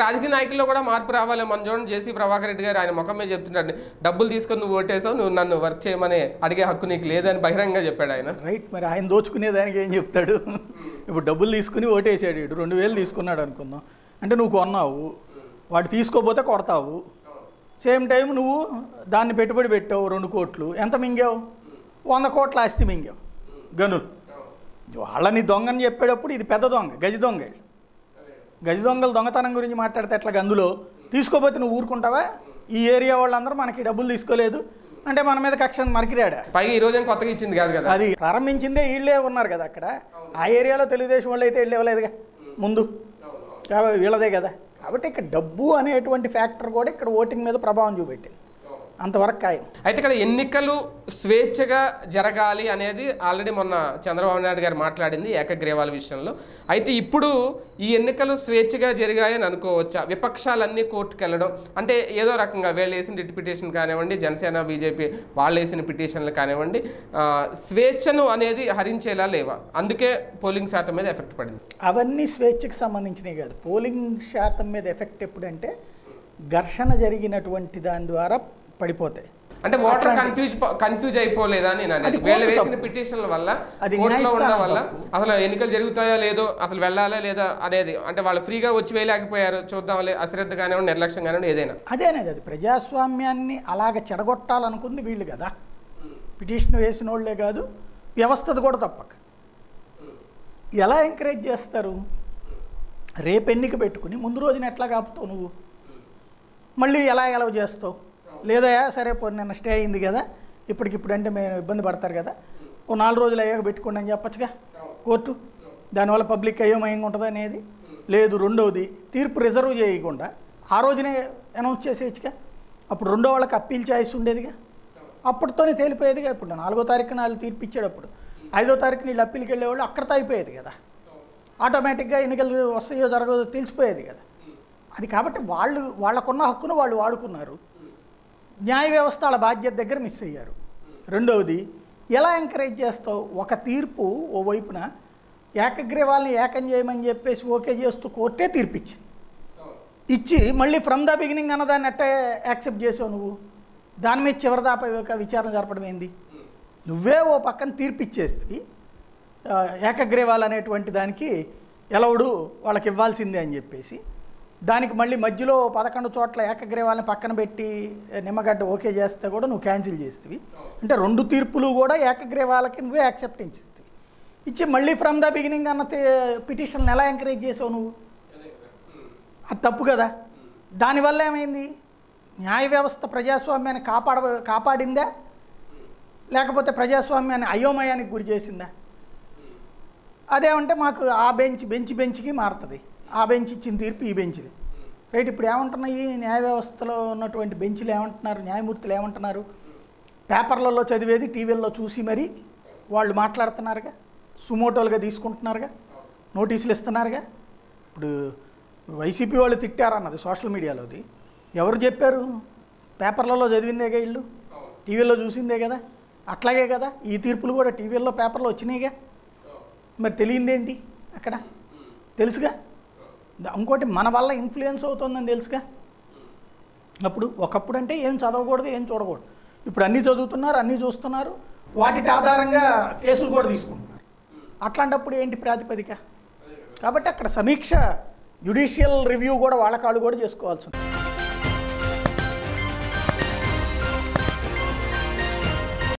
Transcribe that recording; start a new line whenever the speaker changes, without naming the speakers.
రాజకీయ నాయకుల్లో కూడా మార్పు రావాలి మన చూడండి జేసీ ప్రభాకర్ రెడ్డి గారు ఆయన ముఖం మీద చెప్తున్నాడు డబ్బులు తీసుకొని నువ్వు ఓటేసావు నువ్వు నన్ను వర్క్ చేయమని అడిగే హక్కు నీకు లేదని బహిరంగంగా చెప్పాడు ఆయన
రైట్ మరి ఆయన దోచుకునే దానికి ఏం చెప్తాడు ఇప్పుడు డబ్బులు తీసుకుని ఓటేసాడు వీడు రెండు వేలు తీసుకున్నాడు అనుకుందాం అంటే నువ్వు కొన్నావు వాడు తీసుకోపోతే కొడతావు సేమ్ టైం నువ్వు దాన్ని పెట్టుబడి పెట్టావు రెండు కోట్లు ఎంత మింగావు వంద కోట్ల ఆస్తి మింగావు గనులు వాళ్ళని దొంగని చెప్పేటప్పుడు ఇది పెద్ద దొంగ గజ దొంగ వీళ్ళు. గజ దొంగలు దొంగతనం గురించి మాట్లాడితే ఎట్లా అందులో తీసుకోపోతే నువ్వు ఊరుకుంటావా ఈ ఏరియా వాళ్ళందరూ మనకి డబ్బులు తీసుకోలేదు అంటే మన మీద కక్ష మరికిరాడా
పైగా ఈ రోజు ఏం కొత్తగా ఇచ్చింది కాదు కదా
అది ప్రారంభించిందే వీళ్ళే ఉన్నారు కదా అక్కడ ఆ ఏరియాలో తెలుగుదేశం వాళ్ళు అయితే వెళ్ళేవలేదుగా ముందు కాబట్టి వీళ్ళదే కదా కాబట్టి ఇక్కడ డబ్బు అనేటువంటి ఫ్యాక్టర్ కూడా ఇక్కడ ఓటింగ్ మీద ప్రభావం చూపెట్టింది అంతవరకు ఖాయం
అయితే ఇక్కడ ఎన్నికలు స్వేచ్ఛగా జరగాలి అనేది ఆల్రెడీ మొన్న చంద్రబాబు నాయుడు గారు మాట్లాడింది ఏకగ్రీవాల విషయంలో అయితే ఇప్పుడు ఈ ఎన్నికలు స్వేచ్ఛగా జరిగాయని అనుకోవచ్చా విపక్షాలన్నీ కోర్టుకు వెళ్ళడం అంటే ఏదో రకంగా వీళ్ళు వేసిన రిట్ పిటిషన్ కానివ్వండి జనసేన బీజేపీ వాళ్ళు వేసిన పిటిషన్లు కానివ్వండి ఆ, స్వేచ్ఛను అనేది హరించేలా లేవా అందుకే పోలింగ్ శాతం మీద ఎఫెక్ట్ పడింది
అవన్నీ స్వేచ్ఛకు సంబంధించినవి కాదు పోలింగ్ శాతం మీద ఎఫెక్ట్ ఎప్పుడంటే ఘర్షణ జరిగినటువంటి దాని ద్వారా పడిపోతాయి
అంటే ఓటర్ కన్ఫ్యూజ్ కన్ఫ్యూజ్ అయిపోలేదా అని నేను అనేది
అది
వీళ్ళు
కోర్టు
వేసిన
తప్పు.
పిటిషన్ల వల్ల
అది
కోర్టులో
న్యాయస్థానం
ఉండడం వల్ల
తప్పు.
అసలు ఎన్నికలు జరుగుతాయో లేదో అసలు వెళ్ళాలా లేదా అనేది అంటే వాళ్ళు ఫ్రీగా వచ్చి వేయలేకపోయారు చూద్దాంలే అశ్రద్ధ కానివ్వండి నిర్లక్ష్యం కానివ్వండి ఏదైనా
అదేనేది అది ప్రజాస్వామ్యాన్ని అలాగ చెడగొట్టాలనుకుంది వీళ్ళు కదా పిటిషన్ వేసిన వాళ్ళే కాదు వ్యవస్థది కూడా తప్పక ఎలా ఎంకరేజ్ చేస్తారు రేపు ఎన్నిక పెట్టుకుని ముందు రోజున ఎట్లా కాపుతావు నువ్వు మళ్ళీ ఎలా ఎలా చేస్తావు లేదా సరే పో నిన్న స్టే అయింది కదా ఇప్పటికిప్పుడు అంటే మేము ఇబ్బంది పడతారు కదా ఓ నాలుగు రోజులు అయ్యాక పెట్టుకోండి అని చెప్పచ్చుగా కోర్టు దానివల్ల పబ్లిక్ అయోమయంగా ఉంటుంది అనేది లేదు రెండవది తీర్పు రిజర్వ్ చేయకుండా ఆ రోజునే అనౌన్స్ చేసేయచ్చుగా అప్పుడు రెండో వాళ్ళకి అప్పీల్ ఛాయిస్ ఉండేదిగా అప్పటితోనే తేలిపోయేదిగా ఇప్పుడు నాలుగో తారీఖున వాళ్ళు తీర్పు ఇచ్చేటప్పుడు ఐదో తారీఖున వీళ్ళు అప్పీల్కి వెళ్ళేవాళ్ళు అక్కడితో అయిపోయేది కదా ఆటోమేటిక్గా ఎన్నికలు వస్తాయో జరగదో తెలిసిపోయేది కదా అది కాబట్టి వాళ్ళు వాళ్ళకున్న హక్కును వాళ్ళు వాడుకున్నారు న్యాయ వ్యవస్థ వాళ్ళ బాధ్యత దగ్గర మిస్ అయ్యారు రెండవది ఎలా ఎంకరేజ్ చేస్తావు ఒక తీర్పు ఓ వైపున ఏకగ్రీవాల్ని ఏకం చేయమని చెప్పేసి ఓకే చేస్తూ కోర్టే తీర్పిచ్చింది ఇచ్చి మళ్ళీ ఫ్రమ్ ద బిగినింగ్ అన్నదాన్ని ఎట్ట యాక్సెప్ట్ చేసావు నువ్వు దాని మీద చివరిదాపా విచారణ జరపడం ఏంది నువ్వే ఓ పక్కన తీర్పిచ్చేస్తే ఆ, ఏకగ్రీవాలు అనేటువంటి దానికి ఎలవుడు వాళ్ళకి ఇవ్వాల్సిందే అని చెప్పేసి దానికి మళ్ళీ మధ్యలో పదకొండు చోట్ల ఏకగ్రీవాలని పక్కన పెట్టి నిమ్మగడ్డ ఓకే చేస్తే కూడా నువ్వు క్యాన్సిల్ చేస్తేవి అంటే రెండు తీర్పులు కూడా ఏకగ్రీవాలకి నువ్వే యాక్సెప్టెన్స్ ఇస్తావి ఇచ్చి మళ్ళీ ఫ్రమ్ ద బిగినింగ్ అన్న పిటిషన్ ఎలా ఎంకరేజ్ చేసావు నువ్వు అది తప్పు కదా దానివల్ల ఏమైంది న్యాయ వ్యవస్థ ప్రజాస్వామ్యాన్ని కాపాడ కాపాడిందా లేకపోతే ప్రజాస్వామ్యాన్ని అయోమయానికి గురి చేసిందా అదేమంటే మాకు ఆ బెంచ్ బెంచ్ బెంచ్కి మారుతుంది ఆ బెంచ్ ఇచ్చిన తీర్పు ఈ బెంచ్ది రైట్ ఇప్పుడు ఏమంటున్నాయి న్యాయ వ్యవస్థలో ఉన్నటువంటి బెంచ్లు ఏమంటున్నారు న్యాయమూర్తులు ఏమంటున్నారు పేపర్లలో చదివేది టీవీల్లో చూసి మరి వాళ్ళు మాట్లాడుతున్నారుగా సుమోటోలుగా తీసుకుంటున్నారుగా నోటీసులు ఇస్తున్నారుగా ఇప్పుడు వైసీపీ వాళ్ళు తిట్టారన్నది సోషల్ మీడియాలోది ఎవరు చెప్పారు పేపర్లలో చదివిందేగా ఇల్లు టీవీలో చూసిందే కదా అట్లాగే కదా ఈ తీర్పులు కూడా టీవీల్లో పేపర్లో వచ్చినాయిగా మరి తెలియందేంటి అక్కడ తెలుసుగా ద- ఇంకోటి మన వల్ల ఇన్ఫ్లుయెన్స్ అవుతుందని తెలుసుగా అప్పుడు ఒకప్పుడు అంటే ఏం చదవకూడదు ఏం చూడకూడదు ఇప్పుడు అన్నీ చదువుతున్నారు అన్నీ చూస్తున్నారు వాటి ఆధారంగా కేసులు కూడా తీసుకుంటున్నారు అట్లాంటప్పుడు ఏంటి ప్రాతిపదిక కాబట్టి అక్కడ సమీక్ష జ్యుడిషియల్ రివ్యూ కూడా వాళ్ళ కాళ్ళు కూడా చేసుకోవాల్సి ఉంది